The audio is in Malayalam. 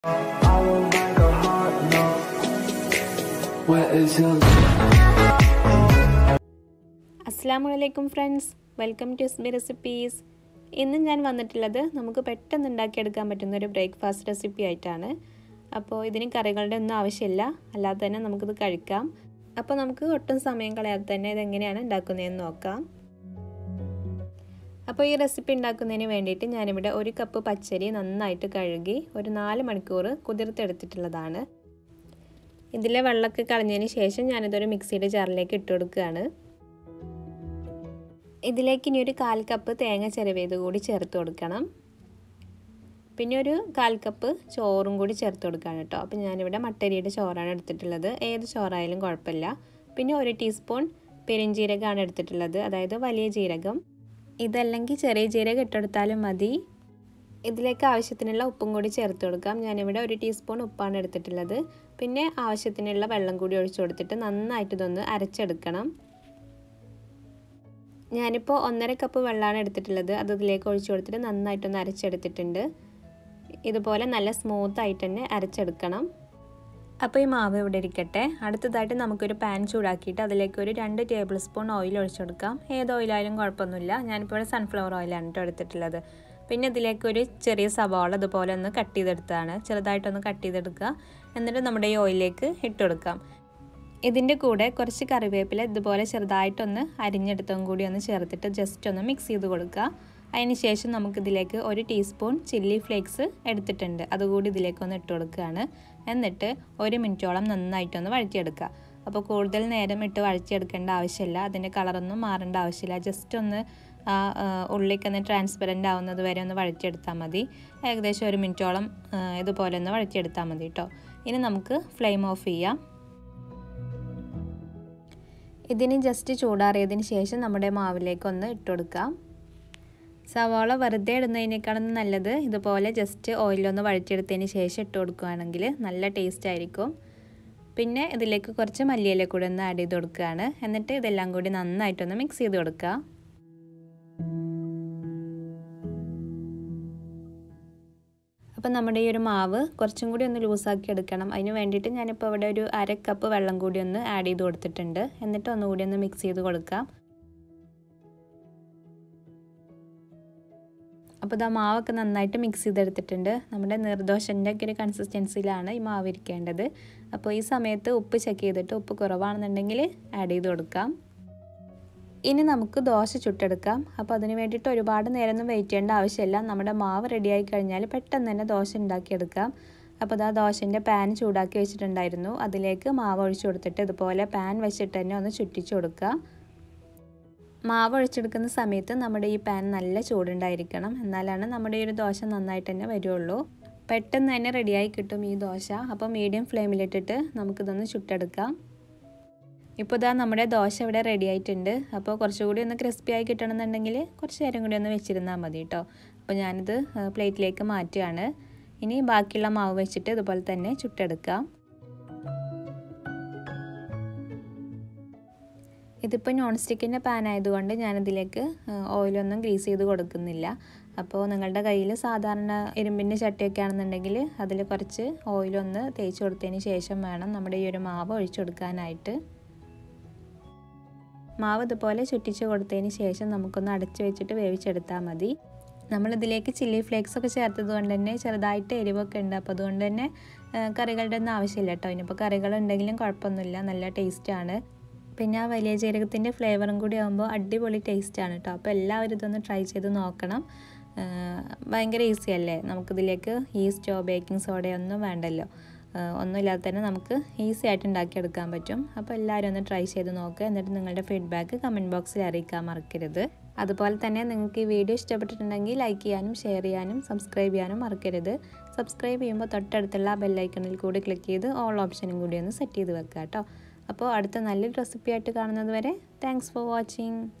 I will make a heart no. Where is your അസ്സാം വലൈക്കും friends welcome to S B recipes ഇന്ന് ഞാൻ വന്നിട്ടുള്ളത് നമുക്ക് പെട്ടെന്ന് ഉണ്ടാക്കിയെടുക്കാൻ പറ്റുന്ന ഒരു ബ്രേക്ക്ഫാസ്റ്റ് റെസിപ്പി ആയിട്ടാണ് അപ്പോൾ ഇതിന് കറികളുടെ ഒന്നും ആവശ്യമില്ല അല്ലാതെ തന്നെ നമുക്കിത് കഴിക്കാം അപ്പോൾ നമുക്ക് ഒട്ടും സമയം കളയാതെ തന്നെ ഇതെങ്ങനെയാണ് ഉണ്ടാക്കുന്നതെന്ന് നോക്കാം അപ്പോൾ ഈ റെസിപ്പി ഉണ്ടാക്കുന്നതിന് വേണ്ടിയിട്ട് ഞാനിവിടെ ഒരു കപ്പ് പച്ചരി നന്നായിട്ട് കഴുകി ഒരു നാല് മണിക്കൂർ കുതിർത്തെടുത്തിട്ടുള്ളതാണ് ഇതിലെ വെള്ളമൊക്കെ കളഞ്ഞതിന് ശേഷം ഞാനിതൊരു മിക്സിയുടെ ജാറിലേക്ക് ഇട്ട് കൊടുക്കുകയാണ് ഇതിലേക്ക് ഇനി ഒരു കാൽ കപ്പ് തേങ്ങ ചിരവിയത് കൂടി ചേർത്ത് കൊടുക്കണം പിന്നെ ഒരു കാൽ കപ്പ് ചോറും കൂടി ചേർത്ത് കൊടുക്കുകയാണ് കേട്ടോ അപ്പോൾ ഞാനിവിടെ മട്ടരിയുടെ ചോറാണ് എടുത്തിട്ടുള്ളത് ഏത് ചോറായാലും കുഴപ്പമില്ല പിന്നെ ഒരു ടീസ്പൂൺ പെരിഞ്ജീരകമാണ് എടുത്തിട്ടുള്ളത് അതായത് വലിയ ജീരകം ഇതല്ലെങ്കിൽ ചെറിയ ജീരകം ഇട്ടെടുത്താലും മതി ഇതിലേക്ക് ആവശ്യത്തിനുള്ള ഉപ്പും കൂടി ചേർത്ത് കൊടുക്കാം ഞാനിവിടെ ഒരു ടീസ്പൂൺ ഉപ്പാണ് എടുത്തിട്ടുള്ളത് പിന്നെ ആവശ്യത്തിനുള്ള വെള്ളം കൂടി ഒഴിച്ചു കൊടുത്തിട്ട് നന്നായിട്ട് ഇതൊന്ന് അരച്ചെടുക്കണം ഞാനിപ്പോൾ ഒന്നര കപ്പ് വെള്ളമാണ് എടുത്തിട്ടുള്ളത് അത് ഇതിലേക്ക് ഒഴിച്ചു കൊടുത്തിട്ട് നന്നായിട്ടൊന്ന് അരച്ചെടുത്തിട്ടുണ്ട് ഇതുപോലെ നല്ല സ്മൂത്ത് ആയിട്ട് തന്നെ അരച്ചെടുക്കണം അപ്പോൾ ഈ മാവ് ഇവിടെ ഇരിക്കട്ടെ അടുത്തതായിട്ട് നമുക്കൊരു പാൻ ചൂടാക്കിയിട്ട് അതിലേക്ക് ഒരു രണ്ട് ടേബിൾ സ്പൂൺ ഓയിൽ ഒഴിച്ചു കൊടുക്കാം ഏത് ഓയിലായാലും കുഴപ്പമൊന്നുമില്ല ഞാനിപ്പോൾ ഇവിടെ സൺഫ്ലവർ ഓയിലാണ് കേട്ടോ എടുത്തിട്ടുള്ളത് പിന്നെ ഇതിലേക്ക് ഒരു ചെറിയ സവാള അതുപോലെ ഒന്ന് കട്ട് ചെയ്തെടുത്തതാണ് ചെറുതായിട്ടൊന്ന് കട്ട് ചെയ്തെടുക്കുക എന്നിട്ട് നമ്മുടെ ഈ ഓയിലേക്ക് ഇട്ട് കൊടുക്കാം ഇതിൻ്റെ കൂടെ കുറച്ച് കറിവേപ്പില ഇതുപോലെ ചെറുതായിട്ടൊന്ന് അരിഞ്ഞെടുത്തതും കൂടി ഒന്ന് ചേർത്തിട്ട് ജസ്റ്റ് ഒന്ന് മിക്സ് ചെയ്ത് കൊടുക്കുക അതിന് ശേഷം നമുക്കിതിലേക്ക് ഒരു ടീസ്പൂൺ ചില്ലി ഫ്ലേക്സ് എടുത്തിട്ടുണ്ട് അതുകൂടി ഇതിലേക്ക് ഒന്ന് ഇട്ട് കൊടുക്കുകയാണ് എന്നിട്ട് ഒരു മിനിറ്റോളം നന്നായിട്ടൊന്ന് വഴറ്റിയെടുക്കുക അപ്പോൾ കൂടുതൽ നേരം ഇട്ട് വഴറ്റിയെടുക്കേണ്ട ആവശ്യമില്ല അതിൻ്റെ കളറൊന്നും മാറേണ്ട ആവശ്യമില്ല ജസ്റ്റ് ഒന്ന് ആ ഉള്ളിലേക്ക് ഒന്ന് ട്രാൻസ്പെറൻ്റ് ആവുന്നത് വരെ ഒന്ന് വഴറ്റിയെടുത്താൽ മതി ഏകദേശം ഒരു മിനിറ്റോളം ഇതുപോലെ ഒന്ന് വഴറ്റിയെടുത്താൽ മതി കേട്ടോ ഇനി നമുക്ക് ഫ്ലെയിം ഓഫ് ചെയ്യാം ഇതിന് ജസ്റ്റ് ചൂടാറിയതിന് ശേഷം നമ്മുടെ മാവിലേക്ക് ഒന്ന് ഇട്ട് കൊടുക്കാം സവാള വെറുതെ ഇടുന്നതിനേക്കാളും നല്ലത് ഇതുപോലെ ജസ്റ്റ് ഓയിലൊന്ന് വഴറ്റിയെടുത്തതിന് ശേഷം ഇട്ട് കൊടുക്കുകയാണെങ്കിൽ നല്ല ടേസ്റ്റ് ആയിരിക്കും പിന്നെ ഇതിലേക്ക് കുറച്ച് മല്ലിയില കൂടി ഒന്ന് ആഡ് ചെയ്ത് കൊടുക്കുകയാണ് എന്നിട്ട് ഇതെല്ലാം കൂടി നന്നായിട്ടൊന്ന് മിക്സ് ചെയ്ത് കൊടുക്കുക അപ്പം നമ്മുടെ ഈ ഒരു മാവ് കുറച്ചും കൂടി ഒന്ന് ലൂസാക്കി എടുക്കണം അതിന് വേണ്ടിയിട്ട് ഞാനിപ്പോൾ ഇവിടെ ഒരു അര കപ്പ് വെള്ളം കൂടി ഒന്ന് ആഡ് ചെയ്ത് കൊടുത്തിട്ടുണ്ട് എന്നിട്ട് ഒന്നുകൂടി ഒന്ന് മിക്സ് ചെയ്ത് കൊടുക്കാം അപ്പോൾ ഇതാ മാവൊക്കെ നന്നായിട്ട് മിക്സ് ചെയ്തെടുത്തിട്ടുണ്ട് നമ്മുടെ നിർദോഷൻ്റെ ഒക്കെ ഒരു കൺസിസ്റ്റൻസിയിലാണ് ഈ മാവ് ഇരിക്കേണ്ടത് അപ്പോൾ ഈ സമയത്ത് ഉപ്പ് ചെക്ക് ചെയ്തിട്ട് ഉപ്പ് കുറവാണെന്നുണ്ടെങ്കിൽ ആഡ് ചെയ്ത് കൊടുക്കാം ഇനി നമുക്ക് ദോശ ചുട്ടെടുക്കാം അപ്പോൾ അതിന് വേണ്ടിയിട്ട് ഒരുപാട് നേരമൊന്നും വെയിറ്റ് ചെയ്യേണ്ട ആവശ്യമില്ല നമ്മുടെ മാവ് റെഡിയായി കഴിഞ്ഞാൽ പെട്ടെന്ന് തന്നെ ദോശ ഉണ്ടാക്കിയെടുക്കാം അപ്പോൾ ഇതാ ദോശൻ്റെ പാൻ ചൂടാക്കി വെച്ചിട്ടുണ്ടായിരുന്നു അതിലേക്ക് മാവ് ഒഴിച്ചു കൊടുത്തിട്ട് ഇതുപോലെ പാൻ വെച്ചിട്ട് തന്നെ ഒന്ന് ചുറ്റിച്ചു കൊടുക്കുക മാവ് ഒഴിച്ചെടുക്കുന്ന സമയത്ത് നമ്മുടെ ഈ പാൻ നല്ല ചൂടുണ്ടായിരിക്കണം എന്നാലാണ് നമ്മുടെ ഈ ഒരു ദോശ നന്നായിട്ട് തന്നെ വരുള്ളൂ പെട്ടെന്ന് തന്നെ റെഡിയായി കിട്ടും ഈ ദോശ അപ്പോൾ മീഡിയം ഫ്ലെയിമിലിട്ടിട്ട് നമുക്കിതൊന്ന് ചുട്ടെടുക്കാം ഇപ്പോൾ ഇതാ നമ്മുടെ ദോശ ഇവിടെ റെഡി ആയിട്ടുണ്ട് അപ്പോൾ കുറച്ചുകൂടി ഒന്ന് ക്രിസ്പി ആയി കിട്ടണമെന്നുണ്ടെങ്കിൽ കുറച്ച് നേരം കൂടി ഒന്ന് വെച്ചിരുന്നാൽ മതി കേട്ടോ അപ്പോൾ ഞാനിത് പ്ലേറ്റിലേക്ക് മാറ്റുകയാണ് ഇനി ബാക്കിയുള്ള മാവ് വെച്ചിട്ട് ഇതുപോലെ തന്നെ ചുട്ടെടുക്കാം ഇതിപ്പോൾ നോൺ സ്റ്റിക്കിൻ്റെ പാൻ ആയതുകൊണ്ട് ഞാനിതിലേക്ക് ഓയിലൊന്നും ഗ്രീസ് ചെയ്ത് കൊടുക്കുന്നില്ല അപ്പോൾ നിങ്ങളുടെ കയ്യിൽ സാധാരണ ഇരുമ്പിൻ്റെ ചട്ടിയൊക്കെ ആണെന്നുണ്ടെങ്കിൽ അതിൽ കുറച്ച് ഓയിലൊന്ന് തേച്ച് കൊടുത്തതിന് ശേഷം വേണം നമ്മുടെ ഈ ഒരു മാവ് ഒഴിച്ചു കൊടുക്കാനായിട്ട് മാവ് ഇതുപോലെ ചുറ്റിച്ച് കൊടുത്തതിന് ശേഷം നമുക്കൊന്ന് അടച്ചു വെച്ചിട്ട് വേവിച്ചെടുത്താൽ മതി നമ്മളിതിലേക്ക് ചില്ലി ഫ്ലേക്സ് ഒക്കെ ചേർത്തത് കൊണ്ട് തന്നെ ചെറുതായിട്ട് എരിവൊക്കെ ഉണ്ട് അപ്പോൾ അതുകൊണ്ട് തന്നെ കറികളുടെ ഒന്നും ആവശ്യമില്ല കേട്ടോ ഇനിയിപ്പോൾ കറികൾ ഉണ്ടെങ്കിലും കുഴപ്പമൊന്നുമില്ല നല്ല ടേസ്റ്റാണ് പിന്നെ ആ വലിയ ജീരകത്തിൻ്റെ ഫ്ലേവറും കൂടി ആകുമ്പോൾ അടിപൊളി ടേസ്റ്റാണ് കേട്ടോ അപ്പോൾ എല്ലാവരും ഇതൊന്ന് ട്രൈ ചെയ്ത് നോക്കണം ഭയങ്കര ഈസി അല്ലേ നമുക്കിതിലേക്ക് ഈസ്റ്റോ ബേക്കിംഗ് സോഡയോ ഒന്നും വേണ്ടല്ലോ ഒന്നുമില്ലാതെ തന്നെ നമുക്ക് ഈസി ആയിട്ട് ഉണ്ടാക്കിയെടുക്കാൻ പറ്റും അപ്പോൾ എല്ലാവരും ഒന്ന് ട്രൈ ചെയ്ത് നോക്കുക എന്നിട്ട് നിങ്ങളുടെ ഫീഡ്ബാക്ക് കമൻറ്റ് ബോക്സിൽ അറിയിക്കാൻ മറക്കരുത് അതുപോലെ തന്നെ നിങ്ങൾക്ക് ഈ വീഡിയോ ഇഷ്ടപ്പെട്ടിട്ടുണ്ടെങ്കിൽ ലൈക്ക് ചെയ്യാനും ഷെയർ ചെയ്യാനും സബ്സ്ക്രൈബ് ചെയ്യാനും മറക്കരുത് സബ്സ്ക്രൈബ് ചെയ്യുമ്പോൾ തൊട്ടടുത്തുള്ള ബെല്ലൈക്കണിൽ കൂടി ക്ലിക്ക് ചെയ്ത് ഓൾ ഓപ്ഷനും കൂടി ഒന്ന് സെറ്റ് ചെയ്ത് വെക്കുക കേട്ടോ അപ്പോൾ അടുത്ത നല്ലൊരു റെസിപ്പി ആയിട്ട് കാണുന്നത് വരെ താങ്ക്സ് ഫോർ വാച്ചിങ്